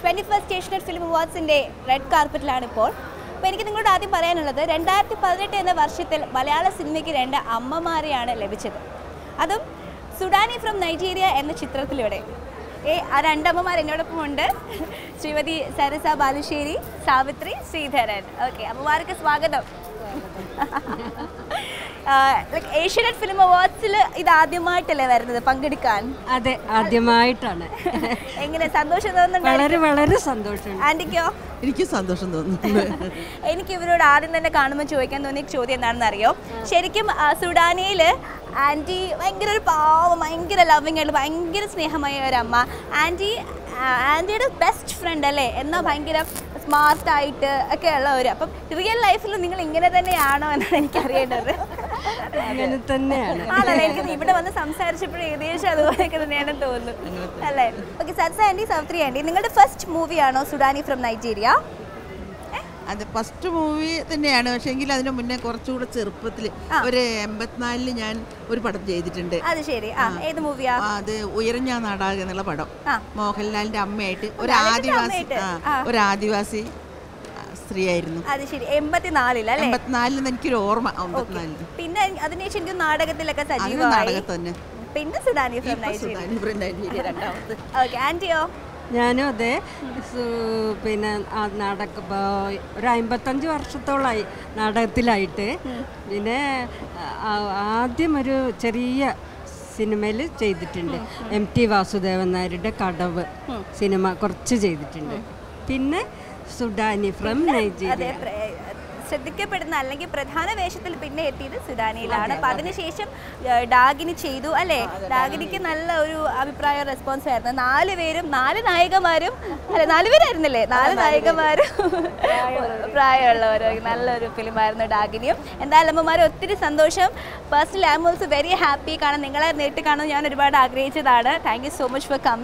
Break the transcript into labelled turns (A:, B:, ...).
A: Twenty first Asianet film അവാർഡ്സിൻ്റെ red കാർപ്പറ്റിലാണ് ഇപ്പോൾ അപ്പോൾ എനിക്ക് നിങ്ങളോട് ആദ്യം പറയാനുള്ളത് രണ്ടായിരത്തി പതിനെട്ട് എന്ന വർഷത്തിൽ മലയാള സിനിമയ്ക്ക് രണ്ട് അമ്മമാരെയാണ് ലഭിച്ചത് അതും സുഡാനി ഫ്രം നൈജീരിയ എന്ന ചിത്രത്തിലൂടെ ഏ ആ രണ്ടമ്മമാർ എന്നോടൊപ്പം ഉണ്ട് ശ്രീമതി സരസ ബാലുശ്ശേരി സാവിത്രി ശ്രീധരൻ ഓക്കെ അമ്മമാർക്ക് സ്വാഗതം ലൈക്ക് ഏഷ്യനെറ്റ് ഫിലിം അവാർഡ്സിൽ ഇത് ആദ്യമായിട്ടല്ലേ വരുന്നത് പങ്കെടുക്കാൻ
B: അതെ ആദ്യമായിട്ടാണ്
A: എങ്ങനെ സന്തോഷം തോന്നുന്നുണ്ടോ
B: വളരെ വളരെ സന്തോഷമുണ്ട്
A: ആൻറ്റിക്കോ
C: എനിക്ക് സന്തോഷം തോന്നുന്നു
A: എനിക്ക് ഇവരോട് ആദ്യം തന്നെ കാണുമ്പോൾ ചോദിക്കാൻ തോന്നിയ ചോദ്യം എന്താണെന്ന് അറിയോ ശരിക്കും ആ, സുഡാനിയിൽ ആൻറ്റി ഭയങ്കര ഒരു പാവം ഭയങ്കര ലവിങ് ആയിട്ട് ഭയങ്കര സ്നേഹമായ ഒരു അമ്മ ആൻറ്റി ആൻറ്റിയുടെ ബെസ്റ്റ് ഫ്രണ്ട് അല്ലേ എന്നാൽ ഭയങ്കര സ്മാർട്ടായിട്ട് ഒക്കെ ഉള്ളവർ അപ്പം റിയൽ ലൈഫിൽ നിങ്ങൾ ഇങ്ങനെ തന്നെയാണോ എന്നാണ് എനിക്ക് അറിയേണ്ടത്
B: അങ്ങനെ തന്നെയാണ്
A: ആണല്ലേ എനിക്ക് ഇവിടെ വന്ന് സംസാരിച്ചപ്പോഴും ഏകദേശം അതുപോലെയൊക്കെ തന്നെയാണ് തോന്നുന്നു അല്ലേ ഓക്കെ സത്സ ആൻറ്റി സൗത്രി ആൻറ്റി നിങ്ങളുടെ ഫസ്റ്റ് മൂവിയാണോ സുഡാനി ഫ്രം നൈജീരിയ
C: അത് ഫസ്റ്റ് മൂവി തന്നെയാണ് പക്ഷേ എങ്കിൽ അതിന് മുന്നേ കുറച്ചുകൂടെ ചെറുപ്പത്തിൽ ഒരു എൺപത്തിനാലില് ഞാൻ ഒരു പടം ചെയ്തിട്ടുണ്ട്
A: അത് ശരി ആ ഏത് മൂവിയാ
C: ആ, അത് ഉയർഞ്ഞ നാടാക എന്നുള്ള പടം
A: ആ.
C: മോഹൻലാലിന്റെ അമ്മയായിട്ട് ഒരു
A: ലാലേട്ടൻ്റെ
C: ആദിവാസി
A: അമ്മയായിട്ട്.
C: ആ,
A: ആ.
C: ഒരു ആദിവാസി ആ, സ്ത്രീയായിരുന്നു
A: അത് ശരി എൺപത്തിനാലിൽ അല്ലേ
C: എൺപത്തിനാലിൽ എനിക്കൊരു ഓർമ്മ എൺപത്തിനാലില്
A: പിന്നെ അതിനുശേഷം എനിക്ക് നാടകത്തിലൊക്കെ
C: അങ്ങനെ
A: സജീവമായി
C: നാടകത്തിൽ തന്നെ
A: പിന്നെ സുഡാനി ഫ്രം
C: ഇപ്പൊ
A: നൈജീരിയ
C: സുഡാനി ഫ്രം നൈജീരിയ രണ്ടാമത്
A: ഓക്കെ ആന്റിയോ
B: ഞാനും അതെ സു- പിന്നെ ആ നാടക ഇപ്പൊ ഒരു അമ്പത്തഞ്ച് വർഷത്തോളമായി നാടകത്തിലായിട്ട് പിന്നെ ആ- ആദ്യം ഒരു ചെറിയ സിനിമയിൽ ചെയ്തിട്ടുണ്ട് എം ടി വാസുദേവൻ നായരുടെ കടവ് സിനിമ കുറച്ച് ചെയ്തിട്ടുണ്ട് പിന്നെ സുഡാനി ഫ്രം
A: അതെ
B: നൈജീരിയ
A: പ്ര- ശ്രദ്ധിക്കപ്പെടുന്ന അല്ലെങ്കിൽ പ്രധാന വേഷത്തിൽ പിന്നെ എത്തിയത് സുഡാനിയിലാണ് അപ്പൊ അതിനുശേഷം ഏഹ്, ഡാഗിനി ചെയ്തു അല്ലെ ഡാഗിനിക്ക് നല്ല ഒരു അഭിപ്രായ റെസ്പോൺസ് ആയിരുന്നു നാല് പേരും നാല് നായികമാരും അല്ലെ നാല് പേരായിരുന്നില്ലേ നാല് നായികമാരും പ്രായമുള്ളവരും നല്ലൊരു ഫിലിമായിരുന്നു ഡാഗിനിയും എന്തായാലും അമ്മമാരെ ഒത്തിരി സന്തോഷം personally I am also very happy കാരണം നിങ്ങളെ നേരിട്ട് കാണാൻ ഞാൻ ഒരുപാട് ആഗ്രഹിച്ചതാണ് thank you so much for coming